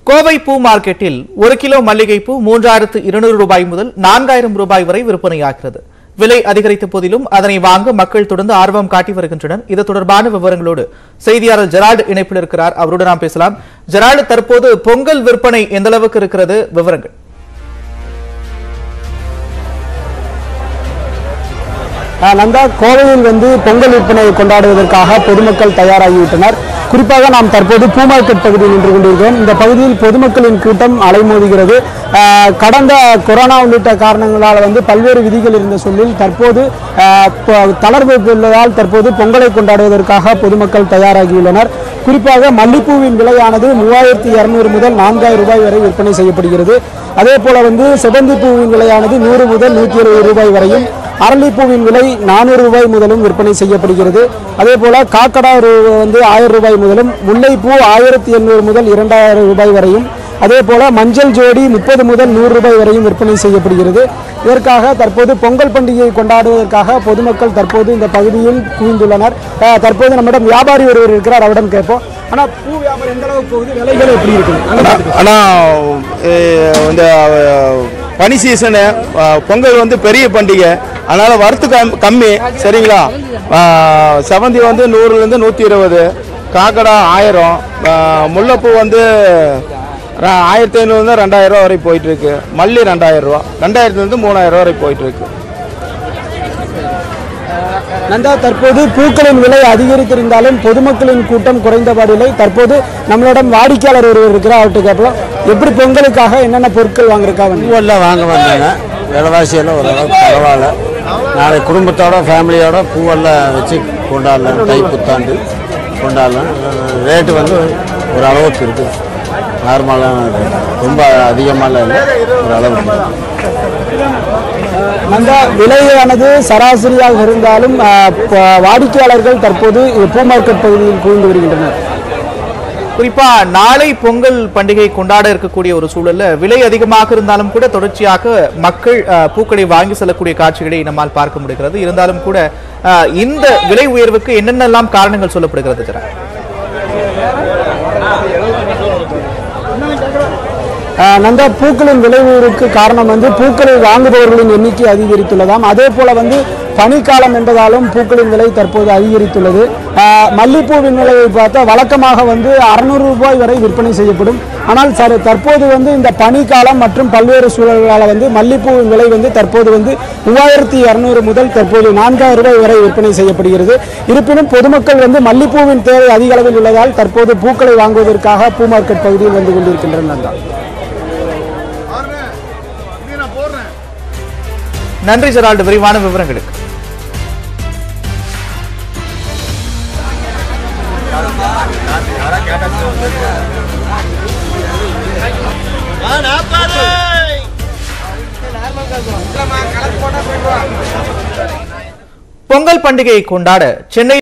கோவை பூ மார்க்கெட்டில் ஒரு கிலோ மல்லிகை பூ மூன்றாயிரத்து இருநூறு ரூபாய் முதல் நான்காயிரம் ரூபாய் வரை விற்பனையாகிறது விலை அதிகரித்த போதிலும் அதனை வாங்க மக்கள் தொடர்ந்து ஆர்வம் காட்டி வருகின்றனர் இது தொடர்பான விவரங்களோடு செய்தியாளர் ஜெரால்டு இணைப்பில் இருக்கிறார் அவரோடு நாம் பேசலாம் ஜெரால்டு தற்போது பொங்கல் விற்பனை எந்த அளவுக்கு இருக்கிறது விவரங்கள் ஆஹ் நந்தா கோவையில் வந்து பொங்கல் விற்பனையை கொண்டாடுவதற்காக பொதுமக்கள் தயாராகிவிட்டனர் குறிப்பாக நாம் தற்போது பூ மார்க்கெட் பகுதியில் நின்று கொண்டிருக்கிறோம் இந்த பகுதியில் பொதுமக்களின் கூட்டம் அலைமோதுகிறது ஆஹ் கடந்த கொரோனா உள்ளிட்ட காரணங்களால் வந்து பல்வேறு விதிகள் இருந்த சொல்லில் தற்போது ஆஹ் ப- தளர்வு உள்ளதால் தற்போது பொங்கலை கொண்டாடுவதற்காக பொதுமக்கள் தயாராகியுள்ளனர் குறிப்பாக மல்லிப்பூவின் விலையானது மூவாயிரத்தி இருநூறு முதல் நான்காயிரம் ரூபாய் வரை விற்பனை செய்யப்படுகிறது அதே போல வந்து செவந்தி பூவின் விலையானது நூறு முதல் நூற்றி இருபது ரூபாய் வரையும் அரளிப்பூவின் விலை நானூறு ரூபாய் முதலும் விற்பனை செய்யப்படுகிறது அதே போல காக்கடா ரூ- வந்து ஆயிரம் ரூபாய் முதலும் முல்லைப்பூ ஆயிரத்தி எண்ணூறு முதல் இரண்டாயிரம் ரூபாய் வரையும் அதே போல மஞ்சள் ஜோடி முப்பது முதல் நூறு ரூபாய் வரையும் விற்பனை செய்யப்படுகிறது இதற்காக தற்போது பொங்கல் பண்டிகையை கொண்டாடுவதற்காக பொதுமக்கள் தற்போது இந்த பகுதியில் குவிந்துள்ளனர் அஹ், தற்போது நம்மிடம் வியாபாரி ஒருவர் இருக்கிறார் அவரிடம் கேட்போம் ஆனா பூ வியாபாரம் எந்த அளவுக்கு போகுது விலைகள் எப்படி இருக்குது ஆனால் இந்த அஹ், பனி சீசனு அஹ், பொங்கல் வந்து பெரிய பண்டிகை அதனால் வரத்து கம் கம்மி சரிங்களா அஹ், செவந்தி வந்து நூறுலேருந்து நூற்றி இருபது காக்கடா ஆயிரம் அஹ், முல்லைப்பூ வந்து ர- ஆயிரத்தி ஐநூறுலேருந்து ரெண்டாயிரம் ரூபா வரை போயிட்டுருக்கு மல்லி ரெண்டாயிரம் ரூபா ரெண்டாயிரத்துலேருந்து மூணாயிரம் ரூபா வரை போயிட்டுருக்கு நந்தா தற்போது பூக்களின் விலை அதிகரித்திருந்தாலும் பொதுமக்களின் கூட்டம் குறைந்தபாடில்லை தற்போது நம்மளிடம் வாடிக்கையாளர் ஒருவர் இருக்கிறார் அவர்கிட்ட கேட்போம் எப்படி பொங்கலுக்காக என்னென்ன பொருட்கள் வாங்குறதுக்காக வந்து பூவெல்லாம் வாங்க வந்தாங்க விலைவாசி எல்லாம் ஓரளவுக்கு பரவாயில்ல நாளை குடும்பத்தோட ஃபேமிலியோட பூவெல்லாம் வச்சு கொண்டாடலாம் தை புத்தாண்டு கொண்டாடலாம் ரேட்டு வந்து ஒரு அளவுக்கு இருக்குது நார்மலான ரேட் ரொம்ப அதிகமாலாம் இல்லை ஒரு அளவுக்கு நந்தா விலையானது சராசரியாக இருந்தாலும் ஆஹ், ப- வாடிக்கையாளர்கள் தற்போது பூ மார்க்கெட் பகுதியில் குவிந்து வருகின்றனர் குறிப்பா நாளை பொங்கல் பண்டிகை கொண்டாட இருக்கக்கூடிய ஒரு சூழல்ல விலை அதிகமாக இருந்தாலும் கூட தொடர்ச்சியாக மக்கள் அஹ், பூக்களை வாங்கி செல்லக்கூடிய காட்சிகளை நம்மால் பார்க்க முடிகிறது இருந்தாலும் கூட அஹ், இந்த விலை உயர்வுக்கு என்னென்னலாம் காரணங்கள் சொல்லப்படுகிறது ஜெரா ஆஹ் நந்தா பூக்களின் விலை உயர்வுக்கு காரணம் வந்து பூக்களை வாங்குபவர்களின் எண்ணிக்கை அதிகரித்துள்ளதாம் அதே போல வந்து பனிக்காலம் என்பதாலும் பூக்களின் விலை தற்போது அதிகரித்துள்ளது ஆஹ் மல்லிப்பூவின் விலையை பார்த்தா வழக்கமாக வந்து அறுநூறு ரூபாய் வரை விற்பனை செய்யப்படும் ஆனால் சரி தற்போது வந்து இந்த பனிக்காலம் மற்றும் பல்வேறு சூழல்களால் வந்து மல்லிப்பூவின் விலை வந்து தற்போது வந்து மூவாயிரத்தி இரநூறு முதல் தற்போது நான்காயிரம் ரூபாய் வரை விற்பனை செய்யப்படுகிறது இருப்பினும் பொதுமக்கள் வந்து மல்லிப்பூவின் தேவை அதிக அளவில் உள்ளதால் தற்போது பூக்களை வாங்குவதற்காக பூ மார்க்கெட் பகுதியில் வந்து கொண்டிருக்கின்றனர் நந்தா நன்றி ஜெரால்டு விரிவான விவரங்களுக்கு பொங்கல் பண்டிகையை கொண்டாட சென்னை